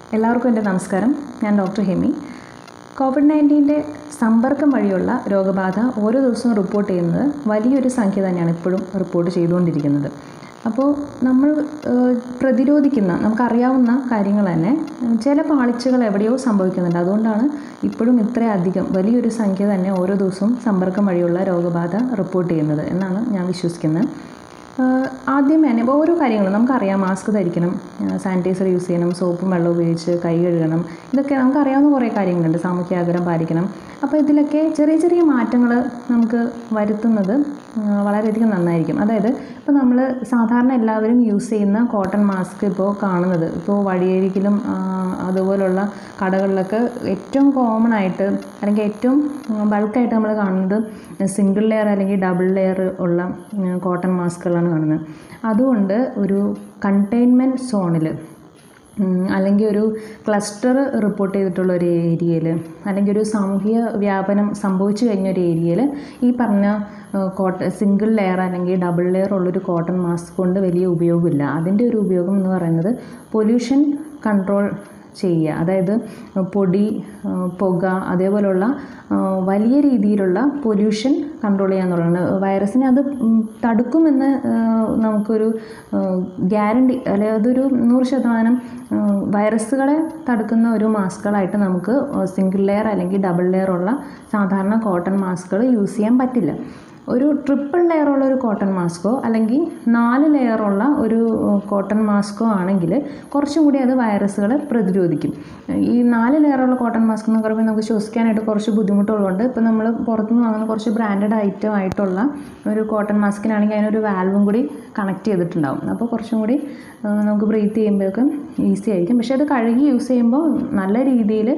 എല്ലാവർക്കും എൻ്റെ നമസ്കാരം ഞാൻ ഡോക്ടർ ഹെമി കോവിഡ് നയൻറ്റീൻ്റെ സമ്പർക്കം വഴിയുള്ള രോഗബാധ ഓരോ ദിവസവും റിപ്പോർട്ട് ചെയ്യുന്നത് വലിയൊരു സംഖ്യ തന്നെയാണ് ഇപ്പോഴും റിപ്പോർട്ട് ചെയ്തുകൊണ്ടിരിക്കുന്നത് അപ്പോൾ നമ്മൾ ഏഹ്, പ്രതിരോധിക്കുന്ന നമുക്കറിയാവുന്ന കാര്യങ്ങൾ തന്നെ ഏഹ്, ചില പാളിച്ചകൾ എവിടെയോ സംഭവിക്കുന്നുണ്ട് അതുകൊണ്ടാണ് ഇപ്പോഴും ഇത്രയധികം വലിയൊരു സംഖ്യ തന്നെ ഓരോ ദിവസവും സമ്പർക്കം വഴിയുള്ള രോഗബാധ റിപ്പോർട്ട് ചെയ്യുന്നത് എന്നാണ് ഞാൻ വിശ്വസിക്കുന്നത് ആഹ് ആദ്യം തന്നെ ഇപ്പോൾ ഓരോ കാര്യങ്ങളും നമുക്കറിയാം മാസ്ക് ധരിക്കണം സാനിറ്റൈസർ യൂസ് ചെയ്യണം സോപ്പും വെള്ളം ഉപയോഗിച്ച് കൈ കഴുകണം ഇതൊക്കെ നമുക്കറിയാവുന്ന കുറേ കാര്യങ്ങളുണ്ട് സാമൂഹ്യ അകലം പാലിക്കണം അപ്പോൾ ഇതിലൊക്കെ ചെറിയ ചെറിയ മാറ്റങ്ങൾ നമുക്ക് വരുത്തുന്നത് ആഹ് വളരെയധികം നന്നായിരിക്കും അതായത് ഇപ്പോൾ നമ്മൾ സാധാരണ എല്ലാവരും യൂസ് ചെയ്യുന്ന കോട്ടൺ മാസ്ക് ഇപ്പോൾ കാണുന്നത് ഇപ്പോൾ വഴിയരികിലും ആഹ് അതുപോലുള്ള കടകളിലൊക്കെ ഏറ്റവും കോമൺ ആയിട്ട് അല്ലെങ്കിൽ ഏറ്റവും ബൾക്കായിട്ട് നമ്മൾ കാണുന്നത് സിംഗിൾ ലെയർ അല്ലെങ്കിൽ ഡബിൾ ലെയർ ഉള്ള കോട്ടൺ മാസ്കുകളാണ് കാണുന്നത് അതുകൊണ്ട് ഒരു കണ്ടെയ്ൻമെൻറ്റ് സോണിൽ അല്ലെങ്കിൽ ഒരു ക്ലസ്റ്റർ റിപ്പോർട്ട് ചെയ്തിട്ടുള്ള ഒരു ഏരിയയിൽ അല്ലെങ്കിൽ ഒരു സാമൂഹിക വ്യാപനം സംഭവിച്ചു കഴിഞ്ഞ ഒരു ഏരിയയിൽ ഈ പറഞ്ഞ കോട്ടൺ സിംഗിൾ ലെയർ അല്ലെങ്കിൽ ഡബിൾ ലെയർ ഉള്ളൊരു കോട്ടൺ മാസ്ക് കൊണ്ട് വലിയ ഉപയോഗമില്ല അതിൻ്റെ ഒരു ഉപയോഗം എന്ന് പറയുന്നത് പൊല്യൂഷൻ കൺട്രോൾ ചെയ്യുക അതായത് പൊടി ആ, പുക അതേപോലുള്ള ആ, വലിയ രീതിയിലുള്ള പൊല്യൂഷൻ കൺട്രോൾ ചെയ്യുക എന്നുള്ളതാണ് വൈറസിനെ അത് ഉം, തടുക്കുമെന്ന് ആ, നമുക്കൊരു ഗ്യാരണ്ടി അല്ലെങ്കിൽ അതൊരു നൂറ് ശതമാനം ആ, വൈറസുകളെ തടുക്കുന്ന ഒരു മാസ്കുകളായിട്ട് നമുക്ക് സിംഗിൾ ലെയർ അല്ലെങ്കിൽ ഡബിൾ ലെയർ ഉള്ള സാധാരണ കോട്ടൺ മാസ്കുകൾ യൂസ് ചെയ്യാൻ പറ്റില്ല ഒരു ട്രിപ്പിൾ ലെയറുള്ള ഒരു കോട്ടൺ മാസ്കോ അല്ലെങ്കിൽ നാല് ലെയറുള്ള ഒരു കോട്ടൺ മാസ്കോ ആണെങ്കിൽ കുറച്ചും കൂടി അത് വൈറസുകളെ പ്രതിരോധിക്കും ഈ നാല് ലെയറുള്ള കോട്ടൺ മാസ്ക് എന്ന് പറയുമ്പോൾ നമുക്ക് ശ്വസിക്കാനായിട്ട് കുറച്ച് ബുദ്ധിമുട്ടുള്ളതുകൊണ്ട് ഇപ്പോൾ നമ്മൾ പുറത്തുനിന്ന് വാങ്ങുന്ന കുറച്ച് ബ്രാൻഡഡ് ഐറ്റം ആയിട്ടുള്ള ഒരു കോട്ടൺ മാസ്കിനാണെങ്കിൽ അതിനൊരു വാൽവും കൂടി കണക്ട് ചെയ്തിട്ടുണ്ടാവും അപ്പോൾ കുറച്ചും കൂടി ആ, നമുക്ക് ബ്രീത്ത് ചെയ്യുമ്പോഴൊക്കെ ഈസി ആയിരിക്കും പക്ഷേ അത് കഴുകി യൂസ് ചെയ്യുമ്പോൾ നല്ല രീതിയിൽ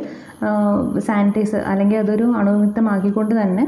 സാനിറ്റൈസർ അല്ലെങ്കിൽ അതൊരു അണുവിമുക്തമാക്കിക്കൊണ്ട് തന്നെ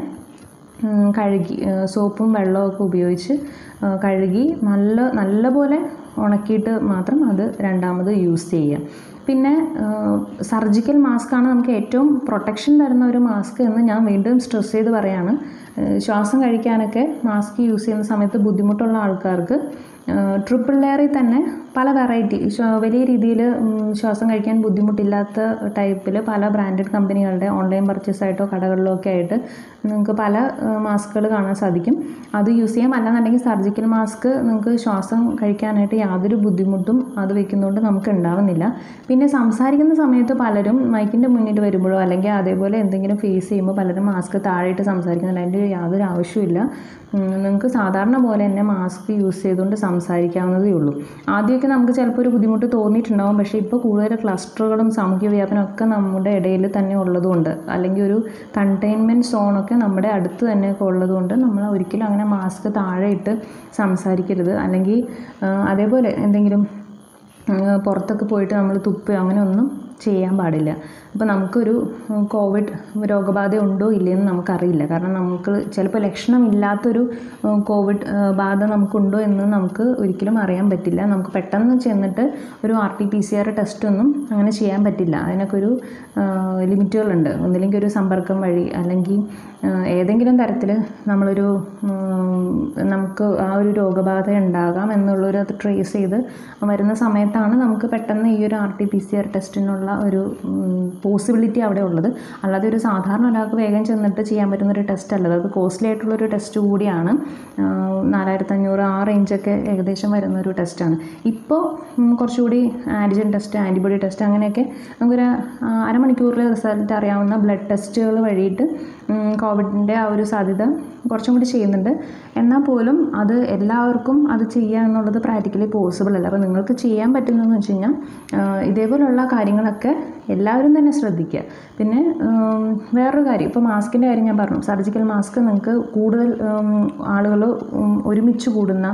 ഉം, കഴുകി ആ, സോപ്പും വെള്ളമൊക്കെ ഉപയോഗിച്ച് ആ, കഴുകി നല്ല നല്ലപോലെ ഉണക്കിയിട്ട് മാത്രം അത് രണ്ടാമത് യൂസ് ചെയ്യുക പിന്നെ സർജിക്കൽ മാസ്കാണ് നമുക്ക് ഏറ്റവും പ്രൊട്ടക്ഷൻ തരുന്ന ഒരു മാസ്ക് എന്ന് ഞാൻ വീണ്ടും സ്ട്രെസ് ചെയ്ത് പറയാണ് ആ, ശ്വാസം കഴിക്കാനൊക്കെ മാസ്ക് യൂസ് ചെയ്യുന്ന സമയത്ത് ബുദ്ധിമുട്ടുള്ള ആൾക്കാർക്ക് ട്രിപ്പിൾ ലെയറിൽ തന്നെ പല വെറൈറ്റി വലിയ രീതിയിൽ ശ്വാസം കഴിക്കാൻ ബുദ്ധിമുട്ടില്ലാത്ത ടൈപ്പിൽ പല ബ്രാൻഡഡ് കമ്പനികളുടെ ഓൺലൈൻ പർച്ചേസ് ആയിട്ടോ കടകളിലോ ഒക്കെ ആയിട്ട് നിങ്ങൾക്ക് പല മാസ്കുകൾ കാണാൻ സാധിക്കും അത് യൂസ് ചെയ്യാം അല്ലാന്നുണ്ടെങ്കിൽ സർജിക്കൽ മാസ്ക് നിങ്ങൾക്ക് ശ്വാസം കഴിക്കാനായിട്ട് യാതൊരു ബുദ്ധിമുട്ടും അത് വെക്കുന്നതുകൊണ്ട് നമുക്ക് ഉണ്ടാവുന്നില്ല പിന്നെ സംസാരിക്കുന്ന സമയത്ത് പലരും മൈക്കിൻ്റെ മുന്നിൽ വരുമ്പോഴോ അല്ലെങ്കിൽ അതേപോലെ എന്തെങ്കിലും ഫേസ് ചെയ്യുമ്പോൾ പലരും മാസ്ക് താഴെയിട്ട് സംസാരിക്കുന്നുണ്ട് അതിൻ്റെ യാതൊരു ആവശ്യമില്ല നിങ്ങൾക്ക് സാധാരണ പോലെ തന്നെ മാസ്ക് യൂസ് ചെയ്തുകൊണ്ട് സംസാരിക്കാവുന്നതേ ഉള്ളൂ ആദ്യമൊക്കെ നമുക്ക് ചിലപ്പോൾ ഒരു ബുദ്ധിമുട്ട് തോന്നിയിട്ടുണ്ടാവും പക്ഷേ ഇപ്പോൾ കൂടുതൽ ക്ലസ്റ്ററുകളും സാമൂഹ്യ വ്യാപനം ഒക്കെ നമ്മുടെ ഇടയിൽ തന്നെ ഉള്ളതുകൊണ്ട് അല്ലെങ്കിൽ ഒരു കണ്ടെയ്ൻമെൻറ്റ് സോണൊക്കെ നമ്മുടെ അടുത്ത് തന്നെയൊക്കെ ഉള്ളതുകൊണ്ട് നമ്മൾ ഒരിക്കലും അങ്ങനെ മാസ്ക് താഴെ ഇട്ട് സംസാരിക്കരുത് അല്ലെങ്കിൽ ആ, അതേപോലെ എന്തെങ്കിലും ആ, പുറത്തൊക്കെ പോയിട്ട് നമ്മൾ തുപ്പുക അങ്ങനെ ഒന്നും ചെയ്യാൻ പാടില്ല അപ്പോൾ നമുക്കൊരു ഉം, കോവിഡ് രോഗബാധ ഉണ്ടോ ഇല്ലയെന്ന് നമുക്കറിയില്ല കാരണം നമുക്ക് ചിലപ്പോൾ ലക്ഷണമില്ലാത്തൊരു ഉം, കോവിഡ് ആ, ബാധ നമുക്കുണ്ടോ എന്ന് നമുക്ക് ഒരിക്കലും അറിയാൻ പറ്റില്ല നമുക്ക് പെട്ടെന്ന് ചെന്നിട്ട് ഒരു R T P C R test ഒന്നും അങ്ങനെ ചെയ്യാൻ പറ്റില്ല അതിനൊക്കെ ഒരു ആ, ലിമിറ്റുകളുണ്ട് ഒന്നില്ലെങ്കിൽ ഒരു സമ്പർക്കം വഴി അല്ലെങ്കിൽ ആ, ഏതെങ്കിലും തരത്തിൽ നമ്മളൊരു ഉം, നമുക്ക് ആ ഒരു രോഗബാധ ഉണ്ടാകാം എന്നുള്ളൊരു അത് ട്രേസ് ചെയ്ത് വരുന്ന സമയത്താണ് നമുക്ക് പെട്ടെന്ന് ഈ ഒരു R T P C R ടെസ്റ്റിനുള്ള ഒരു പോസിബിലിറ്റി അവിടെ ഉള്ളത് അല്ലാതെ ഒരു സാധാരണ ഒരാൾക്ക് വേഗം ചെന്നിട്ട് ചെയ്യാൻ പറ്റുന്ന ഒരു ടെസ്റ്റ് അല്ലത് അത് കോസ്റ്റ്ലി ആയിട്ടുള്ളൊരു ടെസ്റ്റ് കൂടിയാണ് നാലായിരത്തഞ്ഞൂറ് ആ റേഞ്ചൊക്കെ ഏകദേശം വരുന്ന ഒരു ടെസ്റ്റാണ് ഇപ്പോൾ ഉം, കുറച്ചുകൂടി ആൻറ്റിജൻ ടെസ്റ്റ് ആൻറ്റിബോഡി ടെസ്റ്റ് അങ്ങനെയൊക്കെ നമുക്കൊരു ആ, അരമണിക്കൂറിൽ റിസൾട്ട് അറിയാവുന്ന ബ്ലഡ് ടെസ്റ്റുകൾ വഴിയിട്ട് ഉം, കോവിഡിൻ്റെ ആ ഒരു സാധ്യത കുറച്ചും കൂടി ചെയ്യുന്നുണ്ട് എന്നാൽ പോലും അത് എല്ലാവർക്കും അത് ചെയ്യുക എന്നുള്ളത് പ്രാക്ടിക്കലി പോസിബിൾ അല്ല അപ്പോൾ നിങ്ങൾക്ക് ചെയ്യാൻ പറ്റുന്നതെന്ന് വെച്ച് കഴിഞ്ഞാൽ ആ, ഇതേപോലുള്ള കാര്യങ്ങളൊക്കെ എല്ലാവരും തന്നെ ശ്രദ്ധിക്കുക പിന്നെ ഉം, വേറൊരു കാര്യം ഇപ്പോൾ മാസ്കിൻ്റെ കാര്യം ഞാൻ പറഞ്ഞു സർജിക്കൽ മാസ്ക് നിങ്ങൾക്ക് കൂടുതൽ ആളുകൾ ഒരുമിച്ച് കൂടുന്ന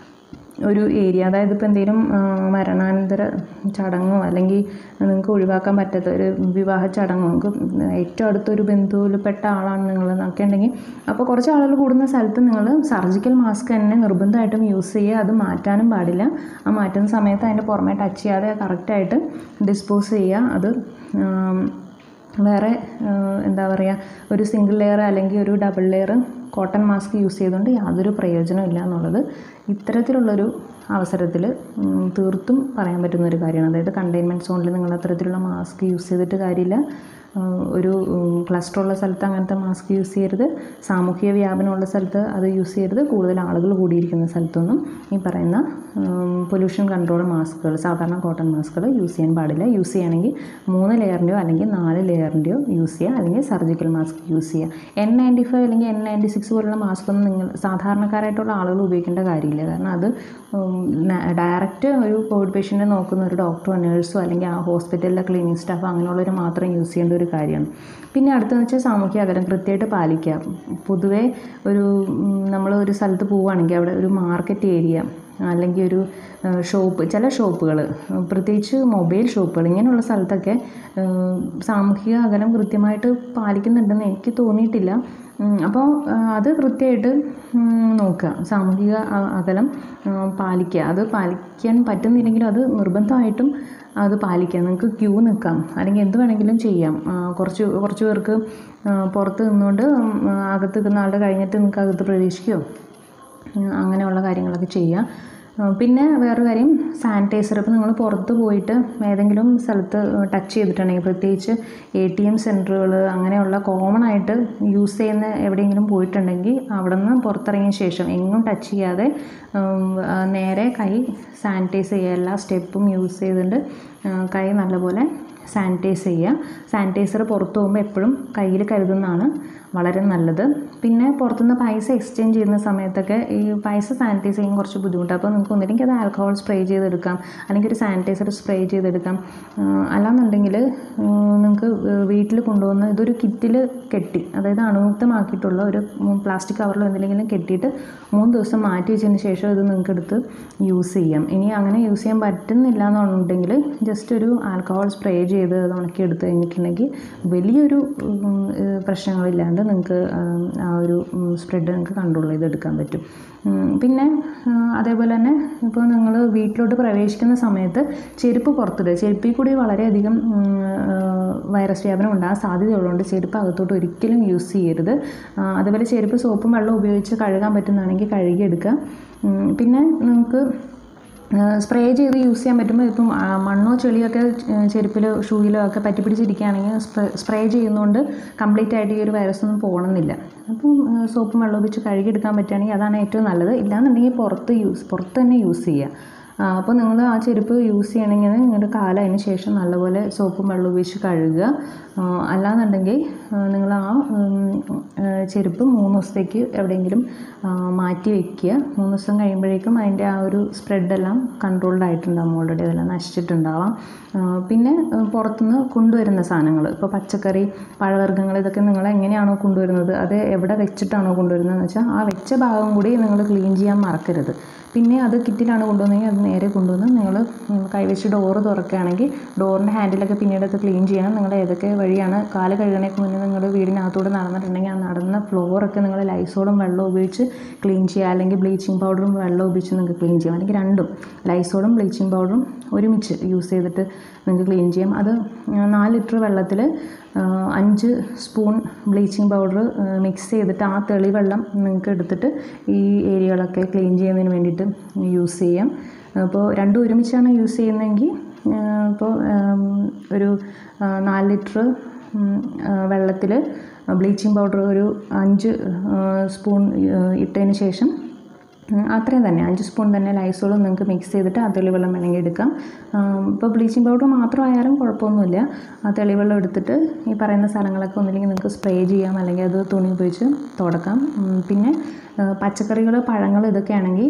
ഒരു ഏരിയ അതായത് ഇപ്പോൾ എന്തെങ്കിലും ആ, മരണാനന്തര ചടങ്ങോ അല്ലെങ്കിൽ നിങ്ങൾക്ക് ഒഴിവാക്കാൻ പറ്റാത്ത ഒരു വിവാഹ ചടങ്ങോ നിങ്ങൾക്ക് ഏറ്റവും അടുത്തൊരു ബന്ധുവിൽപ്പെട്ട ആളാണ് നിങ്ങൾ എന്നൊക്കെ ഉണ്ടെങ്കിൽ അപ്പോൾ കുറച്ച് ആളുകൾ കൂടുന്ന സ്ഥലത്ത് നിങ്ങൾ സർജിക്കൽ മാസ്ക് തന്നെ നിർബന്ധമായിട്ടും യൂസ് ചെയ്യുക അത് മാറ്റാനും പാടില്ല ആ മാറ്റുന്ന സമയത്ത് അതിൻ്റെ പുറമെ ടച്ച് ചെയ്യാതെ കറക്റ്റായിട്ട് ഡിസ്പോസ് ചെയ്യുക അത് ആം, വേറെ ഏഹ്, എന്താ പറയുക ഒരു സിംഗിൾ ലെയർ അല്ലെങ്കിൽ ഒരു double layer cotton mask use ചെയ്തുകൊണ്ട് യാതൊരു പ്രയോജനവും ഇല്ല എന്നുള്ളത് ഇത്തരത്തിലുള്ളൊരു അവസരത്തിൽ തീർത്തും പറയാൻ പറ്റുന്ന ഒരു കാര്യമാണ് അതായത് കണ്ടെയ്ൻമെൻറ്റ് സോണിൽ നിങ്ങൾ അത്തരത്തിലുള്ള മാസ്ക് യൂസ് ചെയ്തിട്ട് കാര്യമില്ല ഏഹ്, ഒരു ക്ലസ്റ്റർ ഉള്ള സ്ഥലത്ത് അങ്ങനത്തെ മാസ്ക് യൂസ് ചെയ്യരുത് സാമൂഹിക വ്യാപനമുള്ള സ്ഥലത്ത് അത് യൂസ് ചെയ്യരുത് കൂടുതൽ ആളുകൾ കൂടിയിരിക്കുന്ന സ്ഥലത്തൊന്നും ഈ പറയുന്ന പൊല്യൂഷൻ കൺട്രോൾ മാസ്കുകൾ സാധാരണ കോട്ടൺ മാസ്കുകൾ യൂസ് ചെയ്യാൻ പാടില്ല യൂസ് ചെയ്യുകയാണെങ്കിൽ മൂന്ന് ലെയറിൻ്റെയോ അല്ലെങ്കിൽ നാല് ലെയറിൻ്റെയോ യൂസ് ചെയ്യുക അല്ലെങ്കിൽ സർജിക്കൽ മാസ്ക് യൂസ് ചെയ്യുക എൻ നയൻറ്റി ഫൈവ് അല്ലെങ്കിൽ എൻ നയൻറ്റി സിക്സ് പോലുള്ള മാസ്ക് ഒന്നും നിങ്ങൾ സാധാരണക്കാരായിട്ടുള്ള ആളുകൾ ഉപയോഗിക്കേണ്ട കാര്യമില്ല കാരണം അത് ഡയറക്റ്റ് ഒരു കോവിഡ് പേഷ്യൻറ്റിനെ നോക്കുന്ന ഒരു ഡോക്ടറോ നേഴ്സോ അല്ലെങ്കിൽ ആ ഹോസ്പിറ്റലിലെ ക്ലീനിങ് സ്റ്റാഫോ അങ്ങനെയുള്ളവർ മാത്രം യൂസ് ചെയ്യേണ്ട ഒരു കാര്യമാണ് പിന്നെ അടുത്തെന്ന് വെച്ചാൽ സാമൂഹ്യ അകലം കൃത്യമായിട്ട് പാലിക്കുക പൊതുവേ ഒരു നമ്മൾ ഒരു സ്ഥലത്ത് പോവുകയാണെങ്കിൽ അവിടെ ഒരു മാർക്കറ്റ് ഏരിയ അല്ലെങ്കിൽ ഒരു ഷോപ്പ് ചില ഷോപ്പുകൾ പ്രത്യേകിച്ച് മൊബൈൽ ഷോപ്പുകൾ ഇങ്ങനെയുള്ള സ്ഥലത്തൊക്കെ ഏഹ്, സാമൂഹിക അകലം കൃത്യമായിട്ട് പാലിക്കുന്നുണ്ടെന്ന് എനിക്ക് തോന്നിയിട്ടില്ല ഉം, അപ്പോൾ ആ, അത് കൃത്യമായിട്ട് ഉം, നോക്കുക സാമൂഹിക അ- അകലം ഉം, പാലിക്കുക അത് പാലിക്കാൻ പറ്റുന്നില്ലെങ്കിലും അത് നിർബന്ധമായിട്ടും അത് പാലിക്കുക നിങ്ങൾക്ക് ക്യൂ നിൽക്കാം അല്ലെങ്കിൽ എന്ത് വേണമെങ്കിലും ചെയ്യാം ആ, കുറച്ച് കുറച്ച് പേർക്ക് ആ, പുറത്ത് നിന്നുകൊണ്ട് ഉം, അകത്ത് നിൽക്കുന്ന ആളുടെ കഴിഞ്ഞിട്ട് നിങ്ങൾക്ക് അകത്ത് പ്രവേശിക്കുകയോ ഉം, അങ്ങനെയുള്ള കാര്യങ്ങളൊക്കെ ചെയ്യുക ആ, പിന്നെ വേറൊരു കാര്യം സാനിറ്റൈസർ ഇപ്പോൾ നിങ്ങൾ പുറത്ത് പോയിട്ട് ഏതെങ്കിലും സ്ഥലത്ത് ടച്ച് ചെയ്തിട്ടുണ്ടെങ്കിൽ പ്രത്യേകിച്ച് എ ടി എം സെൻറ്ററുകൾ അങ്ങനെയുള്ള കോമൺ ആയിട്ട് യൂസ് ചെയ്യുന്ന എവിടെയെങ്കിലും പോയിട്ടുണ്ടെങ്കിൽ അവിടെ നിന്ന് പുറത്തിറങ്ങിയ ശേഷം എങ്ങും ടച്ച് ചെയ്യാതെ ഉം, ആ, നേരെ കൈ സാനിറ്റൈസ് ചെയ്യുക എല്ലാ സ്റ്റെപ്പും യൂസ് ചെയ്തുകൊണ്ട് ആ, കൈ നല്ലപോലെ സാനിറ്റൈസ് ചെയ്യുക സാനിറ്റൈസർ പുറത്ത് പോകുമ്പോൾ എപ്പോഴും കയ്യിൽ കരുതുന്നതാണ് വളരെ നല്ലത് പിന്നെ പുറത്തുനിന്ന് പൈസ എക്സ്ചേഞ്ച് ചെയ്യുന്ന സമയത്തൊക്കെ ഈ പൈസ സാനിറ്റൈസ് ചെയ്യാൻ കുറച്ച് ബുദ്ധിമുട്ടാണ് അപ്പോൾ നിങ്ങൾക്ക് ഒന്നില്ലെങ്കിൽ അത് ആൽക്കഹോൾ സ്പ്രേ ചെയ്തെടുക്കാം അല്ലെങ്കിൽ ഒരു സാനിറ്റൈസർ സ്പ്രേ ചെയ്തെടുക്കാം ആഹ് അല്ലാന്നുണ്ടെങ്കിൽ നിങ്ങൾക്ക് വീട്ടിൽ കൊണ്ടുവന്ന് ഇതൊരു കിറ്റിൽ കെട്ടി അതായത് അണുമുക്തമാക്കിയിട്ടുള്ള ഒരു പ്ലാസ്റ്റിക് കവറിലോ എന്തെങ്കിലും കെട്ടിയിട്ട് മൂന്ന് ദിവസം മാറ്റി വെച്ചതിന് ശേഷം ഇത് നിങ്ങൾക്ക് എടുത്ത് യൂസ് ചെയ്യാം ഇനി അങ്ങനെ യൂസ് ചെയ്യാൻ പറ്റുന്നില്ല എന്നുണ്ടെങ്കിൽ ജസ്റ്റ് ഒരു ആൽക്കഹോൾ സ്പ്രേ ചെയ്ത് അത് ഉണക്കി എടുത്ത് കഴിഞ്ഞിട്ടുണ്ടെങ്കിൽ വലിയൊരു ഉം, ഏഹ് പ്രശ്നങ്ങളില്ലാണ്ട് നിങ്ങൾക്ക് ആ ഒരു സ്പ്രെഡ് നിങ്ങൾക്ക് കൺട്രോൾ ചെയ്തെടുക്കാൻ പറ്റും ഉം, പിന്നെ ആ, അതേപോലെ തന്നെ ഇപ്പോൾ നിങ്ങൾ വീട്ടിലോട്ട് പ്രവേശിക്കുന്ന സമയത്ത് ചെരുപ്പ് പുറത്തിടുക ചെരുപ്പിൽ കൂടി വളരെയധികം ഉം, ആ, വൈറസ് വ്യാപനം ഉണ്ടാകാൻ സാധ്യതയുള്ളതുകൊണ്ട് ചെരുപ്പ് അകത്തോട്ട് ഒരിക്കലും യൂസ് ചെയ്യരുത് ആ, അതുപോലെ ചെരുപ്പ് സോപ്പും വെള്ളവും ഉപയോഗിച്ച് കഴുകാൻ പറ്റുന്നതാണെങ്കിൽ കഴുകിയെടുക്കുക ഉം, പിന്നെ നിങ്ങൾക്ക് സ്പ്രേ ചെയ്ത് യൂസ് ചെയ്യാൻ പറ്റുമ്പോൾ ഇപ്പം ആ, മണ്ണോ ചെളിയൊക്കെ ചെരുപ്പിലോ ഷൂയിലോ ഒക്കെ പറ്റി പിടിച്ചിരിക്കുകയാണെങ്കിൽ സ്പ്രേ സ്പ്രേ ചെയ്യുന്നതുകൊണ്ട് കംപ്ലീറ്റ് ആയിട്ട് ഈ ഒരു വൈറസ് ഒന്നും പോകണമെന്നില്ല അപ്പം ആ, സോപ്പും വെള്ളം ഉപയോഗിച്ച് കഴുകിയെടുക്കാൻ പറ്റുകയാണെങ്കിൽ അതാണ് ഏറ്റവും നല്ലത് ഇല്ലാന്നുണ്ടെങ്കിൽ പുറത്ത് യൂസ് പുറത്ത് തന്നെ യൂസ് ചെയ്യുക ആ, അപ്പോൾ നിങ്ങൾ ആ ചെരുപ്പ് യൂസ് ചെയ്യണമെങ്കിൽ നിങ്ങളുടെ കാലം അതിന് ശേഷം നല്ലപോലെ സോപ്പും വെള്ളം ഉപയോഗിച്ച് കഴുകുക ആ, അല്ലാന്നുണ്ടെങ്കിൽ നിങ്ങൾ ആ ഉം, ആ, ചെരുപ്പ് മൂന്ന് ദിവസത്തേക്ക് എവിടെയെങ്കിലും ആ, മാറ്റി വയ്ക്കുക മൂന്ന് ദിവസം കഴിയുമ്പോഴേക്കും അതിൻ്റെ ആ ഒരു സ്പ്രെഡെല്ലാം കൺട്രോൾഡ് ആയിട്ടുണ്ടാകും ഓൾറെഡി അതെല്ലാം നശിച്ചിട്ടുണ്ടാവാം ആ, പിന്നെ ആ, പുറത്തുനിന്ന് കൊണ്ടുവരുന്ന സാധനങ്ങൾ ഇപ്പോൾ പച്ചക്കറി പഴവർഗ്ഗങ്ങൾ ഇതൊക്കെ നിങ്ങൾ എങ്ങനെയാണോ കൊണ്ടുവരുന്നത് അത് എവിടെ വെച്ചിട്ടാണോ കൊണ്ടുവരുന്നതെന്ന് വെച്ചാൽ ആ വെച്ച ഭാഗം കൂടി നിങ്ങൾ ക്ലീൻ ചെയ്യാൻ മറക്കരുത് പിന്നെ അത് കിറ്റിലാണ് കൊണ്ടുവന്നെങ്കിൽ അത് നേരെ കൊണ്ടുവന്ന് നിങ്ങൾ കൈവച്ച് ഡോറ് തുറക്കുകയാണെങ്കിൽ ഡോറിൻ്റെ ഹാൻഡിലൊക്കെ പിന്നീട് അത് ക്ലീൻ ചെയ്യണം നിങ്ങൾ ഏതൊക്കെ വഴിയാണ് കാല് കഴുകണേക്ക് മുന്നേ നിങ്ങൾ വീടിനകത്തൂടെ നടന്നിട്ടുണ്ടെങ്കിൽ ആ നടന്ന ഫ്ലോറൊക്കെ നിങ്ങൾ ലൈസോളും വെള്ളവും ഉപയോഗിച്ച് ക്ലീൻ ചെയ്യുക അല്ലെങ്കിൽ ബ്ലീച്ചിങ് പൗഡറും വെള്ളവും ഉപയോഗിച്ച് നിങ്ങൾക്ക് ക്ലീൻ ചെയ്യാം അല്ലെങ്കിൽ രണ്ടും ലൈസോളും ബ്ലീച്ചിങ് പൗഡറും ഒരുമിച്ച് യൂസ് ചെയ്തിട്ട് നിങ്ങൾക്ക് ക്ലീൻ ചെയ്യാം അത് നാല് ലിറ്റർ വെള്ളത്തിൽ അഞ്ച് സ്പൂൺ ബ്ലീച്ചിങ് പൗഡർ മിക്സ് ചെയ്തിട്ട് ആ തെളിവെള്ളം നിങ്ങൾക്ക് എടുത്തിട്ട് ഈ ഏരിയകളൊക്കെ ക്ലീൻ ചെയ്യുന്നതിന് വേണ്ടിയിട്ട് യൂസ് ചെയ്യാം അപ്പോൾ രണ്ടും ഒരുമിച്ചാണ് യൂസ് ചെയ്യുന്നതെങ്കിൽ ഇപ്പോൾ ഒരു ആ, നാല് ലിറ്റർ വെള്ളത്തിൽ ബ്ലീച്ചിങ് പൗഡർ ഒരു അഞ്ച് ആ, സ്പൂൺ ആ, ഇട്ടതിന് ശേഷം ഉം, അത്രയും തന്നെ അഞ്ച് സ്പൂൺ തന്നെ ലൈസോളും നിങ്ങൾക്ക് മിക്സ് ചെയ്തിട്ട് ആ തെളിവെള്ളം വേണമെങ്കിൽ എടുക്കാം ഇപ്പോൾ ബ്ലീച്ചിങ് പൗഡർ മാത്രമായാലും കുഴപ്പമൊന്നുമില്ല ആ തെളിവെള്ളം എടുത്തിട്ട് ഈ പറയുന്ന സ്ഥലങ്ങളൊക്കെ ഒന്നില്ലെങ്കിൽ നിങ്ങൾക്ക് സ്പ്രേ ചെയ്യാം അല്ലെങ്കിൽ അത് തുണി ഉപയോഗിച്ച് തുടക്കാം ഉം, പിന്നെ പച്ചക്കറികൾ പഴങ്ങൾ ഇതൊക്കെ ആണെങ്കിൽ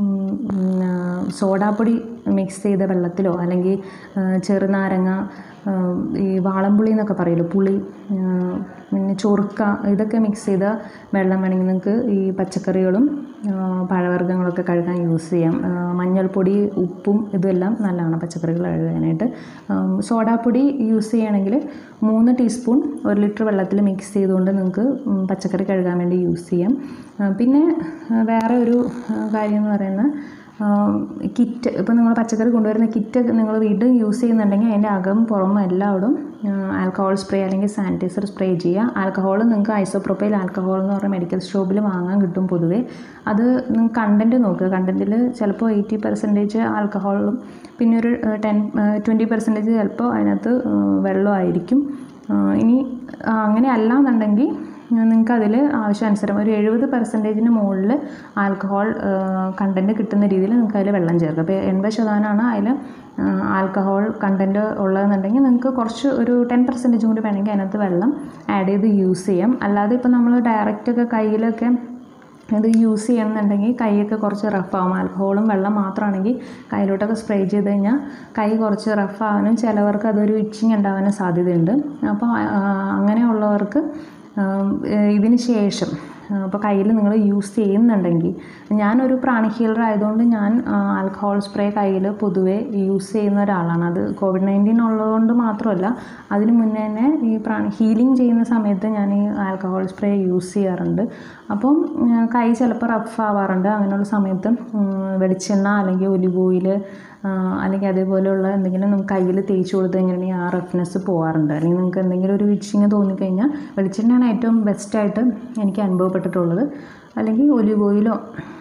സോഡാപ്പൊടി മിക്സ് ചെയ്ത വെള്ളത്തിലോ അല്ലെങ്കിൽ ആ, ചെറുനാരങ്ങ ആ, ഈ വാളംപുളി എന്നൊക്കെ പറയുമല്ലോ പുളി ആ, പിന്നെ ചൊറുക്ക ഇതൊക്കെ മിക്സ് ചെയ്ത വെള്ളം വേണമെങ്കിൽ നിങ്ങൾക്ക് ഈ പച്ചക്കറികളും ആ, പഴവർഗ്ഗങ്ങളൊക്കെ കഴുകാൻ യൂസ് ചെയ്യാം ആ, മഞ്ഞൾപ്പൊടി ഉപ്പും ഇതെല്ലാം നല്ലതാണ് പച്ചക്കറികൾ കഴുകാനായിട്ട് ആം, സോഡാപ്പൊടി യൂസ് ചെയ്യുകയാണെങ്കിൽ മൂന്ന് ടീസ്പൂൺ ഒരു ലിറ്റർ വെള്ളത്തിൽ മിക്സ് ചെയ്തുകൊണ്ട് നിങ്ങൾക്ക് ഉം, പച്ചക്കറി കഴുകാൻ വേണ്ടി യൂസ് ചെയ്യാം ആ, പിന്നെ ആ, വേറെ ഒരു ആ, കാര്യം എന്ന് പറയുന്നത് കിറ്റ് ഇപ്പോൾ നിങ്ങൾ പച്ചക്കറി കൊണ്ടുവരുന്ന കിറ്റ് നിങ്ങൾ വീട്ടിൽ യൂസ് ചെയ്യുന്നുണ്ടെങ്കിൽ അതിൻ്റെ അകം പുറമെ എല്ലായിടും ആൽക്കഹോൾ സ്പ്രേ അല്ലെങ്കിൽ സാനിറ്റൈസർ സ്പ്രേ ചെയ്യുക ആൽക്കഹോൾ നിങ്ങൾക്ക് ഐസോപ്രോപ്പൈൽ ആൽക്കഹോൾ എന്ന് പറഞ്ഞ മെഡിക്കൽ ഷോപ്പിൽ വാങ്ങാൻ കിട്ടും പൊതുവേ അത് നിങ്ങൾ കണ്ടൻറ്റ് നോക്കുക കണ്ടൻറ്റിൽ ചിലപ്പോൾ എയ്റ്റി പെർസെൻറ്റേജ് ആൽക്കഹോളും പിന്നെ ഒരു ടെൻ ട്വൻറ്റി പെർസെൻറ്റേജ് ചിലപ്പോൾ അതിനകത്ത് വെള്ളമായിരിക്കും ഇനി അങ്ങനെ അല്ല എന്നുണ്ടെങ്കിൽ നിങ്ങൾക്ക് അതിൽ ആവശ്യാനുസരണം ഒരു എഴുപത് പെർസെൻറ്റേജിന് മുകളിൽ ആൽക്കഹോൾ കണ്ടൻറ്റ് കിട്ടുന്ന രീതിയിൽ നിങ്ങൾക്ക് അതിൽ വെള്ളം ചേർക്കുക അപ്പോൾ എൺപത് ശതമാനമാണ് അതിൽ ആൽക്കഹോൾ കണ്ടൻറ്റ് ഉള്ളതെന്നുണ്ടെങ്കിൽ നിങ്ങൾക്ക് കുറച്ച് ഒരു ടെൻ പെർസെൻറ്റേജും കൂടി വേണമെങ്കിൽ അതിനകത്ത് വെള്ളം ആഡ് ചെയ്ത് യൂസ് ചെയ്യാം അല്ലാതെ ഇപ്പോൾ നമ്മൾ ഡയറക്റ്റൊക്കെ കയ്യിലൊക്കെ ഇത് യൂസ് ചെയ്യണമെന്നുണ്ടെങ്കിൽ കൈയൊക്കെ കുറച്ച് റഫാവും ആൽക്കഹോളും വെള്ളം മാത്രമാണെങ്കിൽ കയ്യിലോട്ടൊക്കെ സ്പ്രേ ചെയ്ത് കഴിഞ്ഞാൽ കൈ കുറച്ച് റഫാവാനും ചിലവർക്ക് അതൊരു ഇച്ചിങ് ഉണ്ടാവാനും സാധ്യതയുണ്ട് അപ്പോൾ അങ്ങനെയുള്ളവർക്ക് ഇതിന് ശേഷം അപ്പോൾ കയ്യിൽ നിങ്ങൾ യൂസ് ചെയ്യുന്നുണ്ടെങ്കിൽ ഞാനൊരു പ്രാണി ഹീലർ ആയതുകൊണ്ട് ഞാൻ ആൽക്കഹോൾ സ്പ്രേ കയ്യിൽ പൊതുവേ യൂസ് ചെയ്യുന്ന ഒരാളാണ് അത് കോവിഡ് നയൻറ്റീൻ ഉള്ളതുകൊണ്ട് മാത്രമല്ല അതിന് മുന്നേ തന്നെ ഈ പ്രാണി ഹീലിംഗ് ചെയ്യുന്ന സമയത്ത് ഞാൻ ഈ ആൽക്കഹോൾ സ്പ്രേ യൂസ് ചെയ്യാറുണ്ട് അപ്പം കൈ ചിലപ്പോൾ റഫ് ആവാറുണ്ട് അങ്ങനെയുള്ള സമയത്ത് വെളിച്ചെണ്ണ അല്ലെങ്കിൽ ഒലിവ് ഓയിൽ അല്ലെങ്കിൽ അതേപോലെയുള്ള എന്തെങ്കിലും നമുക്ക് കയ്യിൽ തേച്ച് കൊടുത്തു കഴിഞ്ഞിട്ടുണ്ടെങ്കിൽ ആ റഫ്നെസ് പോകാറുണ്ട് അല്ലെങ്കിൽ നിങ്ങൾക്ക് എന്തെങ്കിലും ഒരു വിച്ചിങ് തോന്നിക്കഴിഞ്ഞാൽ വെളിച്ചെണ്ണയാണ് ഏറ്റവും ബെസ്റ്റായിട്ട് എനിക്ക് അനുഭവപ്പെട്ടിട്ടുള്ളത് അല്ലെങ്കിൽ ഒലിവ് ഓയിലോ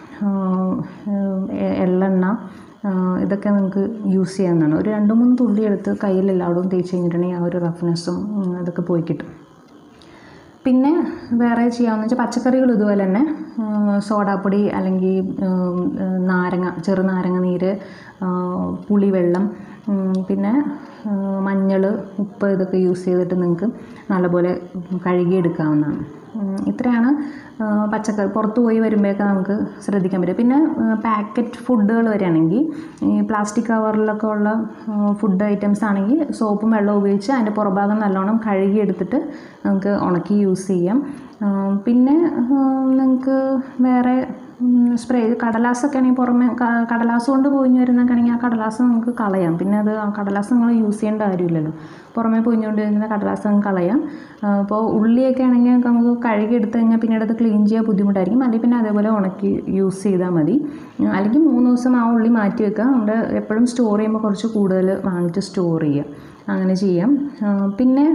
എള്ളെണ്ണ ഇതൊക്കെ നിങ്ങൾക്ക് യൂസ് ചെയ്യാവുന്നതാണ് ഒരു രണ്ട് മൂന്ന് തുള്ളി എടുത്ത് കയ്യിൽ എല്ലായിടവും തേച്ച് കഴിഞ്ഞിട്ടുണ്ടെങ്കിൽ ആ ഒരു റഫ്നെസ്സും അതൊക്കെ പോയി കിട്ടും പിന്നെ വേറെ ചെയ്യാമെന്ന് വെച്ചാൽ പച്ചക്കറികൾ ഇതുപോലെ തന്നെ സോഡാപ്പൊടി അല്ലെങ്കിൽ നാരങ്ങ ചെറുനാരങ്ങ നീര് പുളിവെള്ളം പിന്നെ മഞ്ഞൾ ഉപ്പ് ഇതൊക്കെ യൂസ് ചെയ്തിട്ട് നിങ്ങൾക്ക് നല്ലപോലെ കഴുകിയെടുക്കാവുന്നതാണ് ഇത്രയാണ് പച്ചക്കറി പുറത്ത് പോയി വരുമ്പോഴൊക്കെ നമുക്ക് ശ്രദ്ധിക്കാൻ പറ്റും പിന്നെ പാക്കറ്റ് ഫുഡുകൾ വരികയാണെങ്കിൽ ഈ പ്ലാസ്റ്റിക് കവറിലൊക്കെ ഉള്ള ഫുഡ് ഐറ്റംസ് ആണെങ്കിൽ സോപ്പും വെള്ളവും ഉപയോഗിച്ച് അതിൻ്റെ പുറഭാഗം നല്ലോണം കഴുകിയെടുത്തിട്ട് നമുക്ക് ഉണക്കി യൂസ് ചെയ്യാം പിന്നെ നിങ്ങൾക്ക് വേറെ സ്പ്രേ കടലാസൊക്കെ ആണെങ്കിൽ പുറമെ കടലാസ് കൊണ്ട് പൊഴിഞ്ഞ് വരുന്നൊക്കെയാണെങ്കിൽ ആ കടലാസ് നമുക്ക് കളയാം പിന്നെ അത് ആ കടലാസ് നിങ്ങൾ യൂസ് ചെയ്യേണ്ട കാര്യമില്ലല്ലോ പുറമെ പൊഴിഞ്ഞുകൊണ്ട് വരുന്ന കടലാസ് നമുക്ക് കളയാം അപ്പോൾ ഉള്ളിയൊക്കെ ആണെങ്കിൽ നമുക്ക് കഴുകി എടുത്തു കഴിഞ്ഞാൽ പിന്നീട് അത് ക്ലീൻ ചെയ്യാൻ ബുദ്ധിമുട്ടായിരിക്കും അല്ലെങ്കിൽ പിന്നെ അതേപോലെ ഉണക്കി യൂസ് ചെയ്താൽ മതി അല്ലെങ്കിൽ മൂന്ന് ദിവസം ആ ഉള്ളി മാറ്റി വെക്കുക നമ്മുടെ എപ്പോഴും സ്റ്റോർ ചെയ്യുമ്പോൾ കുറച്ച് കൂടുതൽ വാങ്ങിച്ച് സ്റ്റോർ ചെയ്യുക അങ്ങനെ ചെയ്യാം പിന്നെ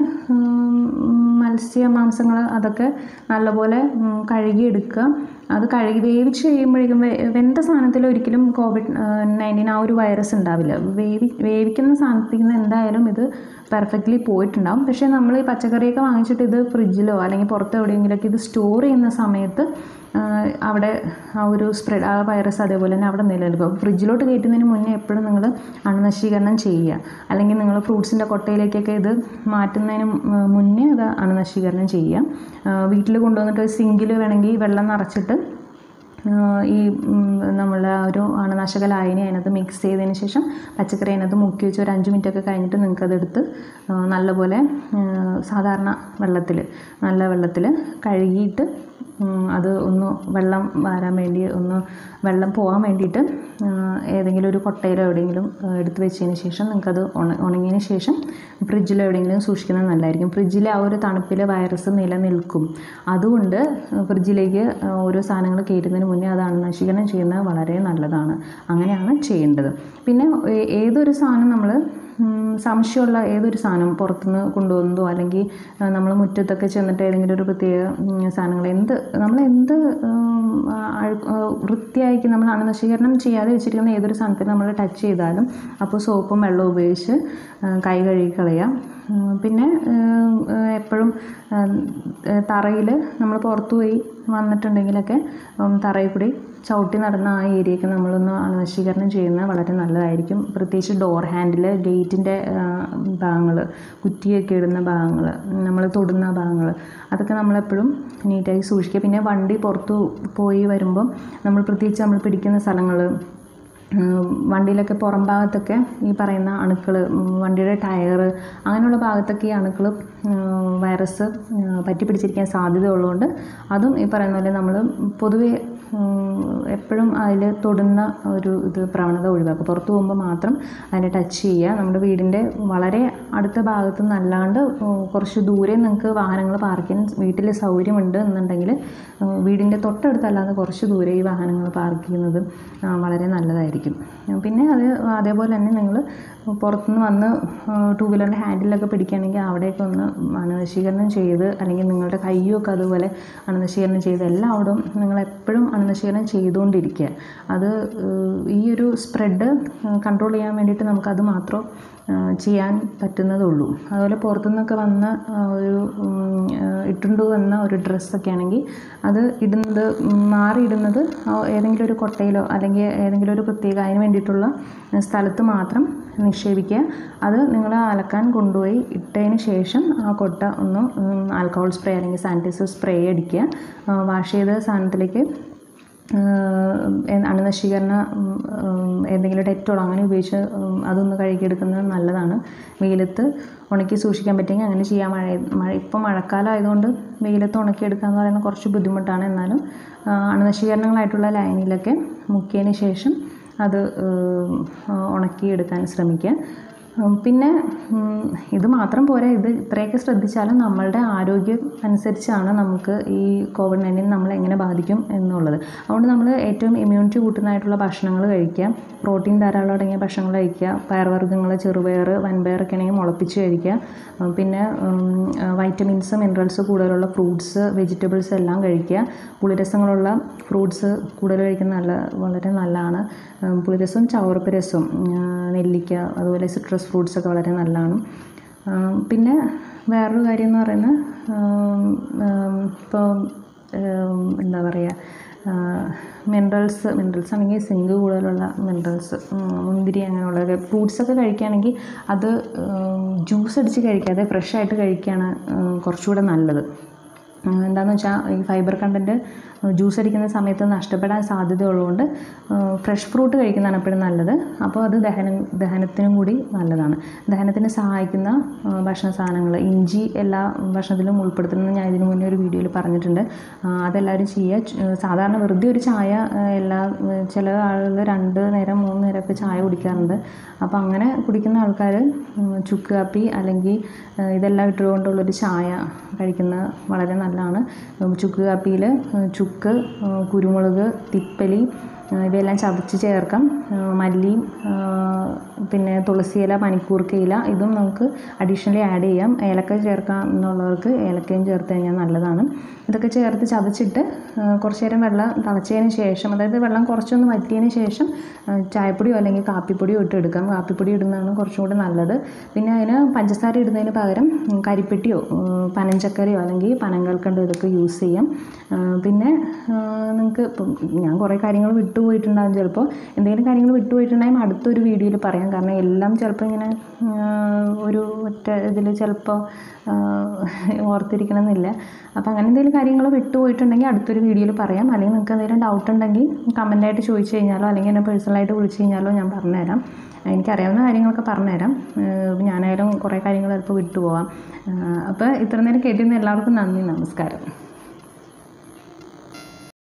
മത്സ്യ മാംസങ്ങൾ അതൊക്കെ നല്ലപോലെ കഴുകിയെടുക്കുക അത് കഴുകി വേവിച്ച് കഴിയുമ്പോഴേക്കും വെന്ത സാധനത്തിൽ ഒരിക്കലും കോവിഡ് നയൻറ്റീൻ ആ ഒരു വൈറസ് ഉണ്ടാവില്ല വേവി വേവിക്കുന്ന സാധനത്തിൽ നിന്ന് എന്തായാലും ഇത് പെർഫെക്റ്റ്ലി പോയിട്ടുണ്ടാവും പക്ഷേ നമ്മൾ ഈ പച്ചക്കറിയൊക്കെ വാങ്ങിച്ചിട്ട് ഇത് ഫ്രിഡ്ജിലോ അല്ലെങ്കിൽ പുറത്ത് എവിടെയെങ്കിലുമൊക്കെ ഇത് സ്റ്റോർ ചെയ്യുന്ന സമയത്ത് അവിടെ ആ ഒരു സ്പ്രെഡ് ആ വൈറസ് അതേപോലെ തന്നെ അവിടെ നിലനിൽക്കും ഫ്രിഡ്ജിലോട്ട് കയറ്റുന്നതിന് മുന്നേ എപ്പോഴും നിങ്ങൾ അണുനശീകരണം ചെയ്യുക അല്ലെങ്കിൽ നിങ്ങൾ ഫ്രൂട്ട്സിൻ്റെ കൊട്ടയിലേക്കൊക്കെ ഇത് മാറ്റുന്നതിന് മുന്നേ അത് അണുനശീകരണം ചെയ്യുക വീട്ടിൽ കൊണ്ടുവന്നിട്ട് സിങ്കിൽ വേണമെങ്കിൽ വെള്ളം നിറച്ചിട്ട് ഈ നമ്മളെ ഒരു അണുനാശക ലായനി അതിനകത്ത് മിക്സ് ചെയ്തതിന് ശേഷം പച്ചക്കറി അതിനകത്ത് മുക്കി വെച്ച് ഒരു അഞ്ച് മിനിറ്റൊക്കെ കഴിഞ്ഞിട്ട് നിങ്ങൾക്കതെടുത്ത് നല്ലപോലെ സാധാരണ വെള്ളത്തിൽ നല്ല വെള്ളത്തിൽ കഴുകിയിട്ട് അത് ഒന്ന് വെള്ളം വാരാൻ വേണ്ടി ഒന്ന് വെള്ളം പോകാൻ വേണ്ടിയിട്ട് ഏതെങ്കിലും ഒരു കൊട്ടയിലോ എവിടെയെങ്കിലും എടുത്ത് വെച്ചതിന് ശേഷം നിങ്ങൾക്കത് ഉണ ഉണങ്ങിയതിന് ശേഷം ഫ്രിഡ്ജിലോ എവിടെയെങ്കിലും സൂക്ഷിക്കുന്നത് നല്ലതായിരിക്കും ഫ്രിഡ്ജിലെ ആ ഒരു തണുപ്പിൽ വൈറസ് നിലനിൽക്കും അതുകൊണ്ട് ഫ്രിഡ്ജിലേക്ക് ഓരോ സാധനങ്ങൾ കയറ്റുന്നതിന് മുന്നേ അത് അണുനശീകരണം ചെയ്യുന്നത് വളരെ നല്ലതാണ് അങ്ങനെയാണ് ചെയ്യേണ്ടത് പിന്നെ ഏതൊരു സാധനം നമ്മൾ സംശയമുള്ള ഏതൊരു സാധനം പുറത്തുനിന്ന് കൊണ്ടുവന്നതോ അല്ലെങ്കിൽ നമ്മൾ മുറ്റത്തൊക്കെ ചെന്നിട്ട് ഏതെങ്കിലും ഒരു പ്രത്യേക സാധനങ്ങൾ എന്ത് നമ്മൾ എന്ത് വൃത്തിയാക്കി നമ്മൾ അണുനശീകരണം ചെയ്യാതെ വെച്ചിരിക്കുന്ന ഏതൊരു സാധനത്തിൽ നമ്മൾ ടച്ച് ചെയ്താലും അപ്പോൾ സോപ്പും വെള്ളവും ഉപയോഗിച്ച് കൈ കഴുകി കളയാം പിന്നെ എപ്പോഴും തറയിൽ നമ്മൾ പുറത്തു പോയി വന്നിട്ടുണ്ടെങ്കിലൊക്കെ തറയിൽ കൂടി ചവിട്ടി നടന്ന ആ ഏരിയയൊക്കെ നമ്മളൊന്ന് അണുനശീകരണം ചെയ്യുന്നത് വളരെ നല്ലതായിരിക്കും പ്രത്യേകിച്ച് ഡോർ ഹാൻഡിൽ ഗേറ്റിൻ്റെ ഭാഗങ്ങൾ കുറ്റിയൊക്കെ ഇടുന്ന ഭാഗങ്ങൾ നമ്മൾ തൊടുന്ന ഭാഗങ്ങൾ അതൊക്കെ നമ്മളെപ്പോഴും നീറ്റായി സൂക്ഷിക്കുക പിന്നെ വണ്ടി പുറത്തു പോയി വരുമ്പം നമ്മൾ പ്രത്യേകിച്ച് നമ്മൾ പിടിക്കുന്ന സ്ഥലങ്ങൾ വണ്ടിയിലൊക്കെ പുറം ഭാഗത്തൊക്കെ ഈ പറയുന്ന അണുക്കൾ വണ്ടിയുടെ ടയർ അങ്ങനെയുള്ള ഭാഗത്തൊക്കെ ഈ അണുക്കൾ വൈറസ് പറ്റി പിടിച്ചിരിക്കാൻ സാധ്യത ഉള്ളതുകൊണ്ട് അതും ഈ പറയുന്ന പോലെ നമ്മൾ പൊതുവേ എപ്പോഴും അതിൽ തൊടുന്ന ഒരു ഇത് പ്രവണത ഒഴിവാക്കുക പുറത്ത് പോകുമ്പോൾ മാത്രം അതിനെ ടച്ച് ചെയ്യുക നമ്മുടെ വീടിൻ്റെ വളരെ അടുത്ത ഭാഗത്ത് നിന്നല്ലാണ്ട് കുറച്ച് ദൂരെ നിങ്ങൾക്ക് വാഹനങ്ങൾ പാർക്ക് ചെയ്യാൻ വീട്ടിൽ സൗകര്യമുണ്ട് എന്നുണ്ടെങ്കിൽ വീടിൻ്റെ തൊട്ടടുത്തല്ലാതെ കുറച്ച് ദൂരെ ഈ വാഹനങ്ങൾ പാർക്ക് ചെയ്യുന്നത് ആ, വളരെ നല്ലതായിരിക്കും പിന്നെ അത് അതേപോലെ തന്നെ നിങ്ങൾ പുറത്തുനിന്ന് വന്ന് ടൂ വീലറിൻ്റെ ഹാൻഡിലൊക്കെ പിടിക്കുകയാണെങ്കിൽ അവിടെയൊക്കെ ഒന്ന് അണുനശീകരണം ചെയ്ത് അല്ലെങ്കിൽ നിങ്ങളുടെ കയ്യൊക്കെ അതുപോലെ അണുനശീകരണം ചെയ്ത് എല്ലായിടും നിങ്ങൾ എപ്പോഴും അണുനശീകരണം ചെയ്തുകൊണ്ടിരിക്കുക അത് ഏഹ്, ഈ ഒരു സ്പ്രെഡ് കൺട്രോൾ ചെയ്യാൻ വേണ്ടിയിട്ട് നമുക്കത് മാത്രം ഏഹ്, ചെയ്യാൻ പറ്റുന്നതുള്ളൂ അതുപോലെ പുറത്തുനിന്നൊക്കെ വന്ന ആ, ഒരു ഉം, ഏഹ്, ഇട്ടുകൊണ്ട് വന്ന ഒരു ഡ്രസ്സൊക്കെ ആണെങ്കിൽ അത് ഇടുന്നത് ഉം, മാറി ഇടുന്നത് ആ ഏതെങ്കിലും ഒരു കൊട്ടയിലോ അല്ലെങ്കിൽ ഏതെങ്കിലും ഒരു പ്രത്യേക അതിന് വേണ്ടിയിട്ടുള്ള സ്ഥലത്ത് മാത്രം നിക്ഷേപിക്കുക അത് നിങ്ങൾ അലക്കാൻ കൊണ്ടുപോയി ഇട്ടതിന് ശേഷം ആ കൊട്ട ഒന്ന് ആൽക്കഹോൾ സ്പ്രേ അല്ലെങ്കിൽ സാനിറ്റൈസർ സ്പ്രേ അടിക്കുക ആ, വാഷ് ചെയ്ത സാധനത്തിലേക്ക് ഏഹ് അണുനശീകരണ ഉം, ഉം, എന്തെങ്കിലും ഡെറ്റോളോ അങ്ങനെ ഉപയോഗിച്ച് ഉം, അതൊന്ന് കഴുകിയെടുക്കുന്നത് നല്ലതാണ് വെയിലത്ത് ഉണക്കി സൂക്ഷിക്കാൻ പറ്റുമെങ്കിൽ അങ്ങനെ ചെയ്യാം മഴ മഴ ഇപ്പം മഴക്കാലം ആയതുകൊണ്ട് വെയിലത്ത് ഉണക്കിയെടുക്കുക എന്ന് പറയുന്നത് കുറച്ച് ബുദ്ധിമുട്ടാണ് എന്നാലും ആ, അണുനശീകരണങ്ങളായിട്ടുള്ള ലൈനിലൊക്കെ മുക്കിയതിന് ശേഷം അത് ഏഹ്, ഉണക്കിയെടുക്കാൻ ശ്രമിക്കുക ഉം, പിന്നെ ഉം, ഇത് മാത്രം പോരാ ഇത് ഇത്രയൊക്കെ ശ്രദ്ധിച്ചാലും നമ്മളുടെ ആരോഗ്യം അനുസരിച്ചാണ് നമുക്ക് ഈ കോവിഡ് നയൻറ്റീൻ നമ്മളെ എങ്ങനെ ബാധിക്കും എന്നുള്ളത് അതുകൊണ്ട് നമ്മൾ ഏറ്റവും ഇമ്മ്യൂണിറ്റി കൂട്ടുന്നതായിട്ടുള്ള ഭക്ഷണങ്ങൾ കഴിക്കുക പ്രോട്ടീൻ ധാരാളം അടങ്ങിയ ഭക്ഷണങ്ങൾ കഴിക്കുക പയർവർഗ്ഗങ്ങൾ ചെറുപയർ വൻപയറൊക്കെ ആണെങ്കിൽ മുളപ്പിച്ച് കഴിക്കുക ഉം, പിന്നെ വൈറ്റമിൻസ് മിനറൽസ് കൂടുതലുള്ള ഫ്രൂട്ട്സ് വെജിറ്റബിൾസ് എല്ലാം കഴിക്കുക പുളിരസങ്ങളുള്ള ഫ്രൂട്ട്സ് കൂടുതൽ കഴിക്കുന്നത് നല്ല വളരെ നല്ലതാണ് ഉം, പുളിരസവും ചവറുപ്പ് രസവും ഉം, നെല്ലിക്ക അതുപോലെ സിട്രസ് ഫ്രൂട്ട്സ് ഒക്കെ വളരെ നല്ലതാണ് ഉം, പിന്നെ വേറൊരു കാര്യം എന്ന് പറയുന്നത് ഇപ്പോൾ എന്താ പറയുക മിനറൽസ് മിനറൽസ് ആണെങ്കിൽ സിങ്ക് കൂടുതലുള്ള മിനറൽസ് മുന്തിരി അങ്ങനെയുള്ള ഫ്രൂട്ട്സൊക്കെ കഴിക്കുകയാണെങ്കിൽ അത് ജ്യൂസ് അടിച്ച് കഴിക്കാതെ ഫ്രഷ് ആയിട്ട് കഴിക്കുകയാണ് ഉം, കുറച്ചുകൂടെ നല്ലത് ഉം, എന്താണെന്ന് വെച്ചാൽ ഈ ഫൈബർ കണ്ടൻറ്റ് ജ്യൂസ് അടിക്കുന്ന സമയത്ത് നഷ്ടപ്പെടാൻ സാധ്യതയുള്ളതുകൊണ്ട് ഫ്രഷ് ഫ്രൂട്ട് കഴിക്കുന്നതാണ് എപ്പോഴും നല്ലത് അപ്പോൾ അത് ദഹനം ദഹനത്തിനും കൂടി നല്ലതാണ് ദഹനത്തിന് സഹായിക്കുന്ന ആ, ഭക്ഷണ സാധനങ്ങൾ ഇഞ്ചി എല്ലാ ഭക്ഷണത്തിലും ഉൾപ്പെടുത്തുന്നത് ഞാൻ ഇതിനു മുന്നേ ഒരു വീഡിയോയിൽ പറഞ്ഞിട്ടുണ്ട് ആ, അതെല്ലാവരും ചെയ്യുക ച്- സാധാരണ വെറുതെ ഒരു ചായ ആ, എല്ലാ ഉം, ചില ആളുകൾ രണ്ട് നേരം മൂന്ന് നേരമൊക്കെ ചായ കുടിക്കാറുണ്ട് അപ്പോൾ അങ്ങനെ കുടിക്കുന്ന ആൾക്കാർ ചുക്ക് കാപ്പി അല്ലെങ്കിൽ ആ, ഇതെല്ലാം ഇട്ടുകൊണ്ടുള്ളൊരു ചായ കഴിക്കുന്നത് വളരെ നല്ലതാണ് ഉം, ചുക്ക് കാപ്പിയിൽ ചുക്ക് ആ, കുരുമുളക് തിപ്പലി ആ, ഇവയെല്ലാം ചതച്ച് ചേർക്കാം ആ, മല്ലിയും ആ, പിന്നെ തുളസിയില പനിക്കൂർക്കയില ഇതും നമുക്ക് അഡീഷണലി ആഡ് ചെയ്യാം ഏലക്ക ചേർക്കാം എന്നുള്ളവർക്ക് ഏലക്കയും ചേർത്ത് കഴിഞ്ഞാൽ നല്ലതാണ് ഇതൊക്കെ ചേർത്ത് ചതച്ചിട്ട് ആ, കുറച്ച് നേരം വെള്ളം തിളച്ചതിന് ശേഷം അതായത് വെള്ളം കുറച്ചൊന്ന് വറ്റിയതിന് ശേഷം ആ, ചായപ്പൊടിയോ അല്ലെങ്കിൽ കാപ്പിപ്പൊടിയോ ഇട്ട് എടുക്കാം കാപ്പിപ്പൊടി ഇടുന്നതാണ് കുറച്ചും കൂടി നല്ലത് പിന്നെ അതിന് പഞ്ചസാര ഇടുന്നതിന് പകരം ഉം, കരിപ്പെട്ടിയോ ഉം, പനഞ്ചക്കരയോ അല്ലെങ്കിൽ പനങ്കൽക്കണ്ടോ ഇതൊക്കെ യൂസ് ചെയ്യാം ആ, പിന്നെ നിങ്ങൾക്ക് ഇപ്പം ഞാൻ കുറേ കാര്യങ്ങൾ വിട്ടുപോയിട്ടുണ്ടാകും ചിലപ്പോൾ എന്തെങ്കിലും കാര്യങ്ങൾ വിട്ടുപോയിട്ടുണ്ടെങ്കിൽ അടുത്തൊരു വീഡിയോയിൽ പറയാം കാരണം എല്ലാം ചിലപ്പോൾ ഇങ്ങനെ ആ, ഒരു ഒറ്റ ഇതിൽ ചിലപ്പോൾ ഓർത്തിരിക്കണമെന്നില്ല അപ്പോൾ അങ്ങനെ എന്തെങ്കിലും കാര്യങ്ങൾ വിട്ടുപോയിട്ടുണ്ടെങ്കിൽ അടുത്തൊരു വീഡിയോയിൽ പറയാം അല്ലെങ്കിൽ നിങ്ങൾക്ക് എന്തെങ്കിലും ഡൗട്ട് ഉണ്ടെങ്കിൽ കമൻ്റായിട്ട് ചോദിച്ചു കഴിഞ്ഞാലോ അല്ലെങ്കിൽ എന്നെ പേഴ്സണലായിട്ട് വിളിച്ചു കഴിഞ്ഞാലോ ഞാൻ പറഞ്ഞുതരാം എനിക്കറിയാവുന്ന കാര്യങ്ങളൊക്കെ പറഞ്ഞുതരാം ഏഹ് ഞാനായാലും കുറേ കാര്യങ്ങൾ ചിലപ്പോൾ വിട്ടുപോകാം അപ്പോൾ ഇത്ര നേരം കേട്ടിരുന്ന എല്ലാവർക്കും നന്ദി നമസ്കാരം